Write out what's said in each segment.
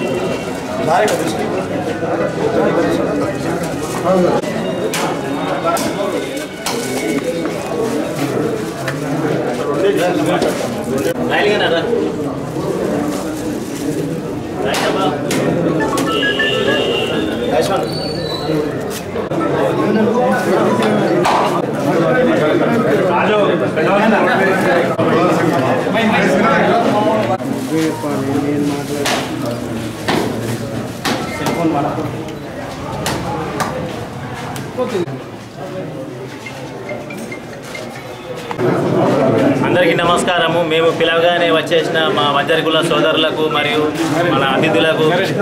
అందరికీ నమస్కారము మేము పిలవగానే వచ్చేసిన మా వజ్రకుల సోదరులకు మరియు మన అతిథులకు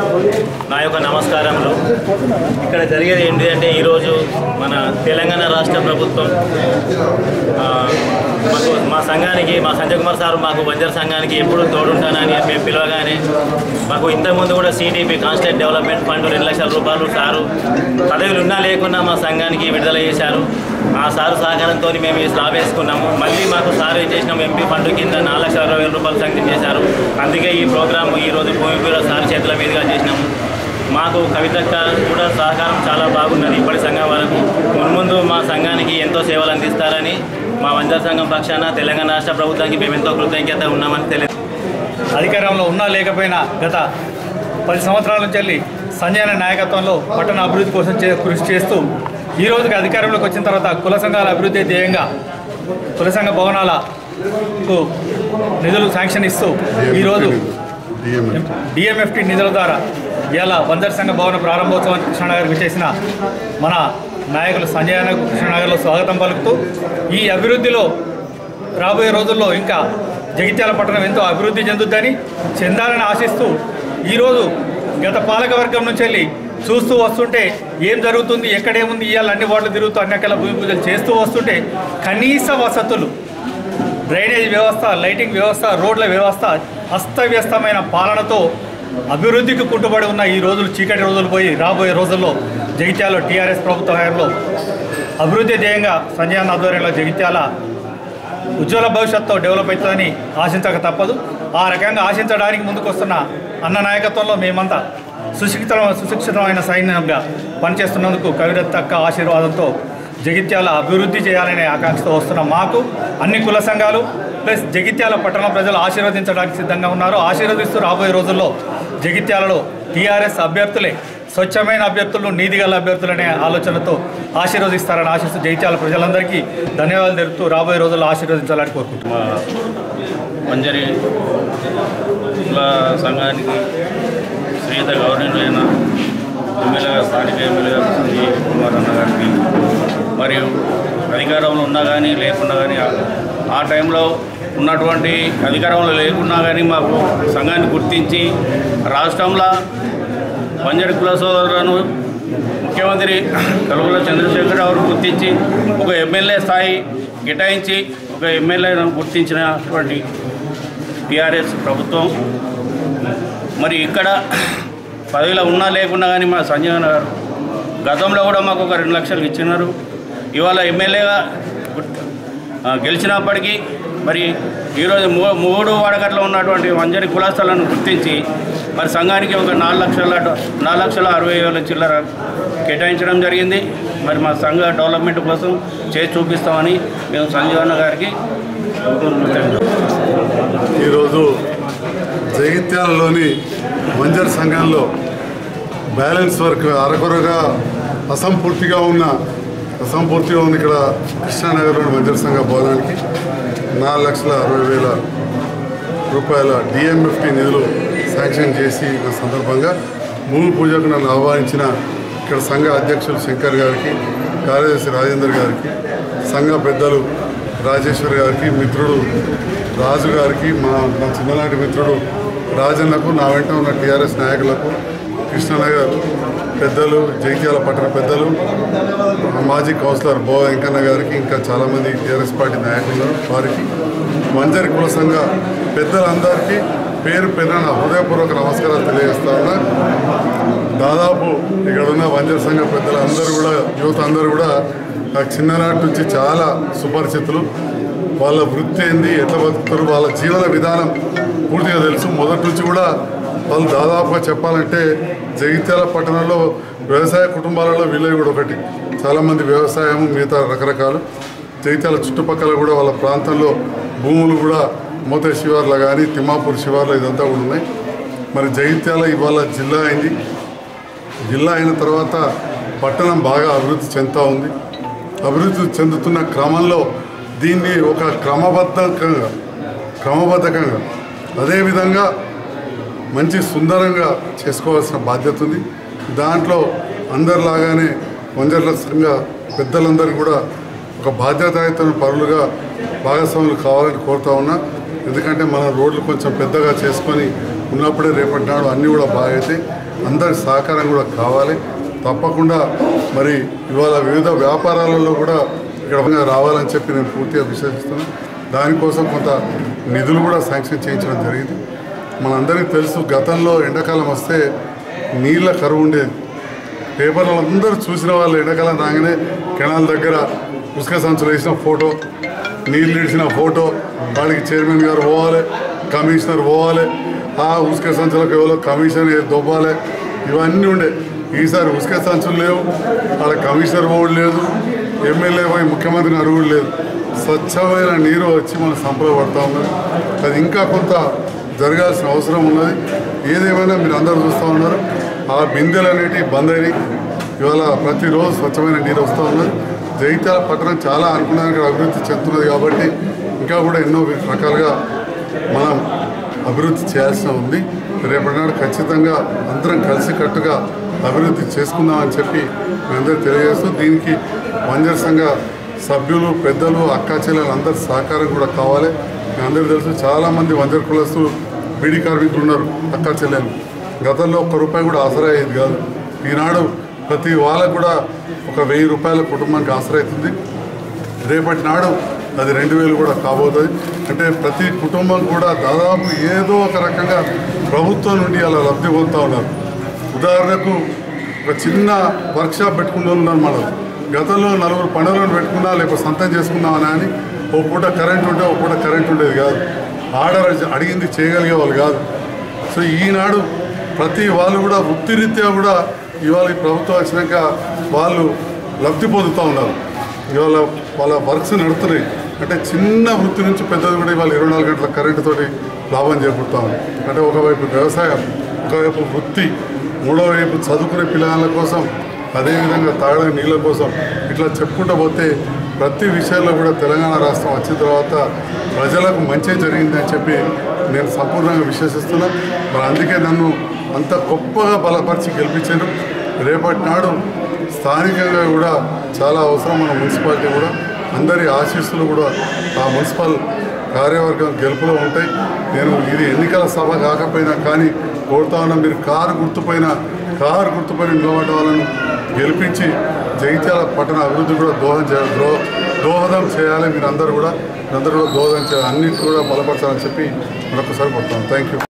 నా యొక్క నమస్కారములు ఇక్కడ జరిగేది ఏంటి అంటే ఈరోజు మన తెలంగాణ రాష్ట్ర ప్రభుత్వం ఆ, మాకు మా సంఘానికి మా సంజయ్ కుమార్ సార్ మాకు బంజర్ సంఘానికి ఎప్పుడు తోడుంటానని మేము పిలవగానే మాకు ఇంతకుముందు కూడా సిడిపి కాన్స్టెంట్ డెవలప్మెంట్ ఫండ్ రెండు లక్షల రూపాయలు సారు పదవులు ఉన్నా లేకున్నా మా సంఘానికి విడుదల చేశారు ఆ సారు సహకారంతో మేము ఈ స్లాబ్ వేసుకున్నాము మళ్ళీ మాకు సార్ ఏం చేసినాము ఎంపీ ఫండ్ కింద నాలుగు లక్షల అరవై వేల రూపాయలు శాంక్షన్ చేశారు అందుకే ఈ ప్రోగ్రామ్ ఈ రోజు భూమి పూర సార్ చేతుల మీదుగా చేసినాము మాకు కవితక్క కూడా సహకారం చాలా బాగున్నది ఇప్పటి సంఘం వరకు మున్ముందు మా సంఘానికి ఎంతో సేవలు అందిస్తారని మా వంజర్ సంఘం పక్షాన తెలంగాణ రాష్ట్ర ప్రభుత్వానికి మేము ఎంతో కృతజ్ఞత ఉన్నామని తెలియదు అధికారంలో ఉన్నా లేకపోయినా గత పది సంవత్సరాల నుంచి వెళ్ళి సంజయ్ అనే నాయకత్వంలో పట్టణ అభివృద్ధి కోసం చే కృషి చేస్తూ ఈ రోజుకి అధికారంలోకి వచ్చిన తర్వాత కుల సంఘాల అభివృద్ధి ధ్యేయంగా కుల సంఘ భవనాలకు నిధులు శాంక్షన్ ఇస్తూ ఈరోజు డిఎంఎఫ్టి నిధుల ద్వారా ఇలా వందర్ సంఘ భవన ప్రారంభోత్సవానికి కృష్ణానగర్ విచ్చేసిన మన నాయకులు సంజయ్ అన్న కృష్ణానగర్లో స్వాగతం పలుకుతూ ఈ అభివృద్ధిలో రాబోయే రోజుల్లో ఇంకా జగిత్యాల పట్టణం ఎంతో అభివృద్ధి చెందుద్దని చెందాలని ఆశిస్తూ ఈరోజు గత పాలక వర్గం నుంచి వెళ్ళి చూస్తూ వస్తుంటే ఏం జరుగుతుంది ఎక్కడేముంది ఇవాళ అన్ని వార్డులు తిరుగుతూ అన్ని రకాల భూమి పూజలు చేస్తూ వస్తుంటే కనీస వసతులు డ్రైనేజ్ వ్యవస్థ లైటింగ్ వ్యవస్థ రోడ్ల వ్యవస్థ అస్తవ్యస్తమైన పాలనతో అభివృద్ధికి కుంటుబడి ఉన్న ఈ రోజులు చీకటి రోజులు పోయి రాబోయే రోజుల్లో జగిత్యాల టీఆర్ఎస్ ప్రభుత్వ హయాంలో అభివృద్ధి ధ్యేయంగా సంజయ్ అన్న ఆధ్వర్యంలో జగిత్యాల ఉజ్వల భవిష్యత్తు డెవలప్ అవుతుందని ఆశించక తప్పదు ఆ రకంగా ఆశించడానికి ముందుకు వస్తున్న అన్న నాయకత్వంలో మేమంతా సుశిక్షిత సుశిక్షితమైన సైన్యంగా పనిచేస్తున్నందుకు కవిరత్తక్క ఆశీర్వాదంతో జగిత్యాల అభివృద్ధి చేయాలనే ఆకాంక్షతో వస్తున్న మాకు అన్ని కుల సంఘాలు ప్లస్ జగిత్యాల పట్టణ ప్రజలు ఆశీర్వదించడానికి సిద్ధంగా ఉన్నారు ఆశీర్వదిస్తూ రాబోయే రోజుల్లో జగిత్యాలలో టీఆర్ఎస్ అభ్యర్థులే స్వచ్ఛమైన అభ్యర్థులను నీతిగల అభ్యర్థులనే ఆలోచనతో ఆశీర్వదిస్తారని ఆశిస్తూ జగిత్యాల ప్రజలందరికీ ధన్యవాదాలు తెలుపుతూ రాబోయే రోజుల్లో ఆశీర్వదించాలని కోరుకుంటున్నాను మా మంజరి కుల సంఘానికి శ్రీత గవర్నమెంట్ ఎమ్మెల్యేగా స్థానిక ఎమ్మెల్యేగా సంజయ్ కుమార్ అన్న గారికి మరియు అధికారంలో ఉన్నా కానీ లేకున్నా కానీ ఆ- ఆ టైంలో ఉన్నటువంటి అధికారంలో లేకున్నా కానీ మాకు సంఘాన్ని గుర్తించి రాష్ట్రంలో పంజడి కుల సోదరులను ముఖ్యమంత్రి కలుగుల చంద్రశేఖర్ రావు గుర్తించి ఒక ఎమ్మెల్యే స్థాయి కేటాయించి ఒక ఎమ్మెల్యేను గుర్తించినటువంటి టీఆర్ఎస్ ప్రభుత్వం మరి ఇక్కడ పదవిలో ఉన్నా లేకున్నా కానీ మా సంజయ్ గారు గతంలో కూడా మాకు ఒక రెండు లక్షలు ఇచ్చినారు ఇవాళ ఎమ్మెల్యేగా గుర్తు- ఆ, గెలిచినప్పటికీ మరి ఈరోజు మూ మూడు వాడకట్లో ఉన్నటువంటి వంజరి కులాస్థలను గుర్తించి మరి సంఘానికి ఒక నాలుగు లక్షల నాలుగు లక్షల అరవై వేల చిల్లర కేటాయించడం జరిగింది మరి మా సంఘ డెవలప్మెంట్ కోసం చేసి చూపిస్తామని మేము సంజీవన్న గారికి ఈరోజు జగిత్యాలలోని మంజర్ సంఘంలో బ్యాలెన్స్ వర్క్ అరకొరగా అసంపూర్తిగా ఉన్న అసంపూర్తిగా ఉన్న ఇక్కడ కృష్ణానగర్లోని మంజర్ సంఘ భవనానికి నాలుగు లక్షల అరవై వేల రూపాయల డిఎంఎఫ్టి నిధులు శాంక్షన్ చేసి ఈ సందర్భంగా భూమి పూజకు నన్ను ఆహ్వానించిన ఇక్కడ సంఘ అధ్యక్షులు శంకర్ గారికి కార్యదర్శి రాజేందర్ గారికి సంఘ పెద్దలు రాజేశ్వర్ గారికి మిత్రుడు రాజు గారికి మా మా చిన్ననాటి మిత్రుడు రాజన్నకు నా వెంట ఉన్న టీఆర్ఎస్ నాయకులకు కృష్ణనగర్ పెద్దలు జగిత్యాల పట్టణ పెద్దలు మాజీ కౌన్సిలర్ బో వెంకన్న గారికి ఇంకా చాలామంది టీఆర్ఎస్ పార్టీ నాయకులు ఉన్నారు. వారికి మంజరి కుల సంఘ పెద్దలందరికీ పేరు పేరున నా హృదయపూర్వక నమస్కారాలు తెలియజేస్తా ఉన్నా దాదాపు ఇక్కడ ఉన్న వంజర సంఘ పెద్దలందరూ కూడా యువత అందరూ కూడా నాకు చిన్ననాటి నుంచి చాలా సుపరిచితులు వాళ్ళ వృత్తి ఏంది ఎట్లా బతుకుతారు వాళ్ళ జీవన విధానం పూర్తిగా తెలుసు మొదటి నుంచి కూడా వాళ్ళు దాదాపుగా చెప్పాలంటే జగిత్యాల పట్టణంలో వ్యవసాయ కుటుంబాలలో వీళ్ళవి కూడా ఒకటి చాలామంది వ్యవసాయం మిగతా రకరకాలు జగిత్యాల చుట్టుపక్కల కూడా వాళ్ళ ప్రాంతంలో భూములు కూడా మోతే శివార్లో కానీ తిమ్మాపూర్ శివార్లో ఇదంతా కూడా ఉన్నాయి మరి జగిత్యాల ఇవాళ జిల్లా అయింది జిల్లా అయిన తర్వాత పట్టణం బాగా అభివృద్ధి చెందుతూ ఉంది అభివృద్ధి చెందుతున్న క్రమంలో దీన్ని ఒక క్రమబద్ధకంగా క్రమబద్ధకంగా అదేవిధంగా మంచి సుందరంగా చేసుకోవాల్సిన బాధ్యత ఉంది దాంట్లో అందరిలాగానే వంజర్ల సంఘ పెద్దలందరూ కూడా ఒక బాధ్యతాయుతమైన పరులుగా భాగస్వాములు కావాలని కోరుతా ఉన్నా ఎందుకంటే మన రోడ్లు కొంచెం పెద్దగా చేసుకొని ఉన్నప్పుడే రేపటి నాడు అన్నీ కూడా బాగా అయితే అందరి సహకారం కూడా కావాలి తప్పకుండా మరి ఇవాళ వివిధ వ్యాపారాలలో కూడా ఇక్కడ రావాలని చెప్పి నేను పూర్తిగా విశ్వసిస్తున్నాను దానికోసం కొంత నిధులు కూడా శాంక్షన్ చేయించడం జరిగింది మనందరికీ తెలుసు గతంలో ఎండాకాలం వస్తే నీళ్ళ కరువు ఉండేది పేపర్లు అందరూ చూసిన వాళ్ళు ఎండాకాలం రాగానే కెనాల్ దగ్గర ఉసుక సంచులు వేసిన ఫోటో నీళ్ళు ఇడిచిన ఫోటో వాడికి చైర్మన్ గారు పోవాలి కమిషనర్ పోవాలి ఆ ఉసుక సంచులకు ఎవరో కమిషన్ దొబ్బాలి ఇవన్నీ ఉండే ఈసారి ఉసుక సంచులు లేవు ఆడ కమిషనర్ పోవడం లేదు ఎమ్మెల్యే పోయి ముఖ్యమంత్రిని అడుగుడు లేదు స్వచ్ఛమైన నీరు వచ్చి మనం సంపదపడతా ఉన్నది అది ఇంకా కొంత జరగాల్సిన అవసరం ఉన్నది ఏదేమైనా మీరు అందరూ చూస్తూ ఉన్నారు ఆ బిందెలు అనేటివి బంద్ అయినాయి ఇవాళ ప్రతిరోజు స్వచ్ఛమైన నీరు వస్తూ ఉన్నది జగిత్యాల పట్టణం చాలా అనుకున్నానికి అభివృద్ధి చెందుతున్నది కాబట్టి ఇంకా కూడా ఎన్నో రకాలుగా మనం అభివృద్ధి చేయాల్సిన ఉంది రేపటి నాడు ఖచ్చితంగా అందరం కలిసికట్టుగా అభివృద్ధి చేసుకుందామని చెప్పి మేమందరూ తెలియజేస్తూ దీనికి వంజర్ సంఘ సభ్యులు పెద్దలు అక్కా చెల్లెలు అందరి సహకారం కూడా కావాలి మీ అందరికీ తెలుసు చాలామంది వంజర్ కులస్తులు బీడీ కార్మికులు ఉన్నారు అక్కా చెల్లెలు గతంలో ఒక్క రూపాయి కూడా ఆసరా అయ్యేది కాదు ఈనాడు ప్రతి వాళ్ళకు కూడా ఒక వెయ్యి రూపాయల కుటుంబానికి ఆసరా అవుతుంది రేపటి నాడు అది రెండు వేలు కూడా కాబోతుంది అంటే ప్రతి కుటుంబం కూడా దాదాపు ఏదో ఒక రకంగా ప్రభుత్వం నుండి అలా లబ్ధి పొందుతూ ఉన్నారు ఉదాహరణకు ఒక చిన్న వర్క్షాప్ పెట్టుకున్న వాళ్ళు ఉన్నారు మనం గతంలో నలుగురు పనులను పెట్టుకున్నా లేకపోతే సొంతం చేసుకుందామని అని ఓ పూట కరెంట్ ఉంటే ఓ పూట కరెంట్ ఉండేది కాదు ఆర్డర్ అడిగింది చేయగలిగే వాళ్ళు కాదు సో ఈనాడు ప్రతి వాళ్ళు కూడా వృత్తిరీత్యా కూడా ఇవాళ ఈ ప్రభుత్వం వచ్చినాక వాళ్ళు లబ్ధి పొందుతూ ఉన్నారు ఇవాళ వాళ్ళ వర్క్స్ నడుతున్నాయి అంటే చిన్న వృత్తి నుంచి పెద్దది కూడా ఇవాళ ఇరవై నాలుగు గంటల కరెంటు తోటి లాభం చేకూరుతా ఉంది అంటే ఒకవైపు వ్యవసాయం ఒకవైపు వృత్తి మూడో వైపు చదువుకునే పిల్లల కోసం అదేవిధంగా తాగడానికి నీళ్ళ కోసం ఇట్లా చెప్పుకుంటూ పోతే ప్రతి విషయంలో కూడా తెలంగాణ రాష్ట్రం వచ్చిన తర్వాత ప్రజలకు మంచి జరిగిందని చెప్పి నేను సంపూర్ణంగా విశ్వసిస్తున్నా మరి అందుకే నన్ను అంత గొప్పగా బలపరిచి గెలిపించారు రేపటి నాడు స్థానికంగా కూడా చాలా అవసరం మన మున్సిపాలిటీ కూడా అందరి ఆశీస్సులు కూడా ఆ మున్సిపల్ కార్యవర్గం గెలుపులో ఉంటాయి నేను ఇది ఎన్నికల సభ కాకపోయినా కానీ కోరుతా ఉన్నా మీరు కారు గుర్తుపైన కారు గుర్తుపైన నిలబడ్డ వాళ్ళను గెలిపించి జగిత్యాల పట్టణ అభివృద్ధి కూడా దోహదం చేయాలి ద్రో దోహదం చేయాలి మీరు అందరూ కూడా మీరందరూ కూడా దోహదం చేయాలి అన్నిటి కూడా బలపరచాలని చెప్పి మరొకసారి కొడతాను థ్యాంక్ యూ